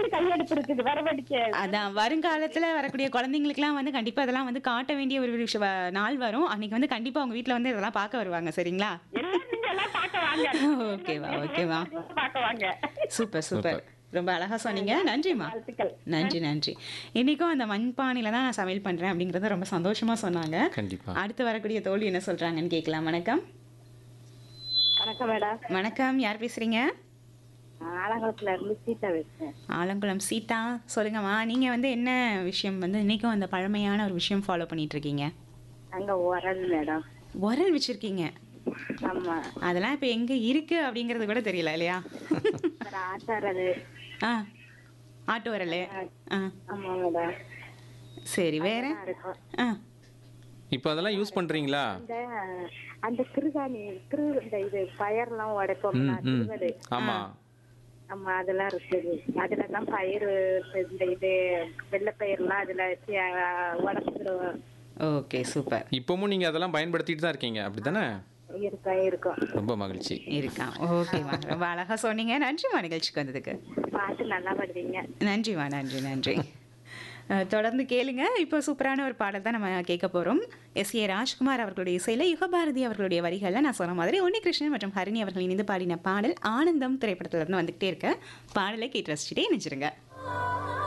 டக்குன்னு கையெடுப்பு இருக்குது வரவடிக்க அதான் வருங்காலத்துல வரக்கூடிய குழந்தைங்களுக்குலாம் வந்து கண்டிப்பா அதெல்லாம் வந்து காட்ட வேண்டிய ஒரு விஷ- வ- நாள் வரும் அன்னைக்கு வந்து கண்டிப்பா உங்க வீட்ல வந்து இதெல்லாம் பார்க்க வருவாங்க சரிங்களா எல்லாம் நீங்க எல்லாம் பார்க்க வாங்க ஓகேவா ஓகேவா பார்க்க வாங்க சூப்பர் சூப்பர் ரொம்ப அழகா சொன்னீங்க நன்றிம்மா வாழ்த்துக்கள் நன்றி நன்றி இன்னைக்கும் அந்த மண்பானையில தான் நான் சமையல் பண்றேன் அப்படிங்கறத ரொம்ப சந்தோஷமா சொன்னாங்க கண்டிப்பா அடுத்து வரக்கூடிய தோழி என்ன சொல்றாங்கன்னு கேட்கலாம் வணக்கம் வணக்கம் மேடம் வணக்கம் யார் பேசுறீங்க ஆலங்குளத்துல இருந்து சீதா பேசுறேன் ஆலங்குளம் சீதா சொல்லுங்கம்மா நீங்க வந்து என்ன விஷயம் வந்து இன்னைக்கும் அந்த பழமையான ஒரு விஷயம் ஃபாலோ பண்ணிட்டு இருக்கீங்க அங்க உரல் மேடம் உரல் வச்சிருக்கீங்க ஆமா அதெல்லாம் இப்ப எங்க இருக்கு அப்படிங்கறது கூட தெரியல இல்லையா அப்புறம் ஆட்டாறது ஆ ஆட்டு உரல் ஆ ஆமா மேடம் சரி வேற இருக்கும் ஆ இப்போ அதெல்லாம் யூஸ் பண்றீங்களா அந்த அந்த கிருகாணி கிரு இந்த இது பயர்லாம் உடைப்போம் ம் ம் திருவடு ஆமா ஆமா அதெல்லாம் இருக்குது அதுல தான் பயிர் இந்த இது வெள்ளைப்பயிர்லாம் அதுல வச்சு உடச்சிடுவோம் ஓகே சூப்பர் இப்பவும் நீங்க அதெல்லாம் பயன்படுத்திட்டு தான் இருக்கீங்க அப்படிதானே இருக்கும் இருக்கும் ரொம்ப மகிழ்ச்சி இருக்கான் ஓகேம்மா ரொம்ப அழகா சொன்னீங்க நன்றிம்மா நிகழ்ச்சிக்கு வந்ததுக்கு பாட்டு நல்லா பாடுவீங்க நன்றிம்மா நன்றி நன்றி அஹ், தொடர்ந்து கேளுங்க இப்போ சூப்பரான ஒரு பாடல் தான் நம்ம கேட்க போகிறோம் எஸ் ஏ ராஜ்குமார் அவர்களுடைய இசையில் யுகபாரதி அவர்களுடைய வரிகளில் நான் சொன்ன மாதிரி உன்னிகிருஷ்ணன் மற்றும் ஹரிணி அவர்கள் இணைந்து பாடின பாடல் ஆனந்தம் திரைப்படத்துல இருந்து வந்துகிட்டே இருக்க பாடலை கேட்டு ரசிச்சுட்டே நினைச்சிருங்க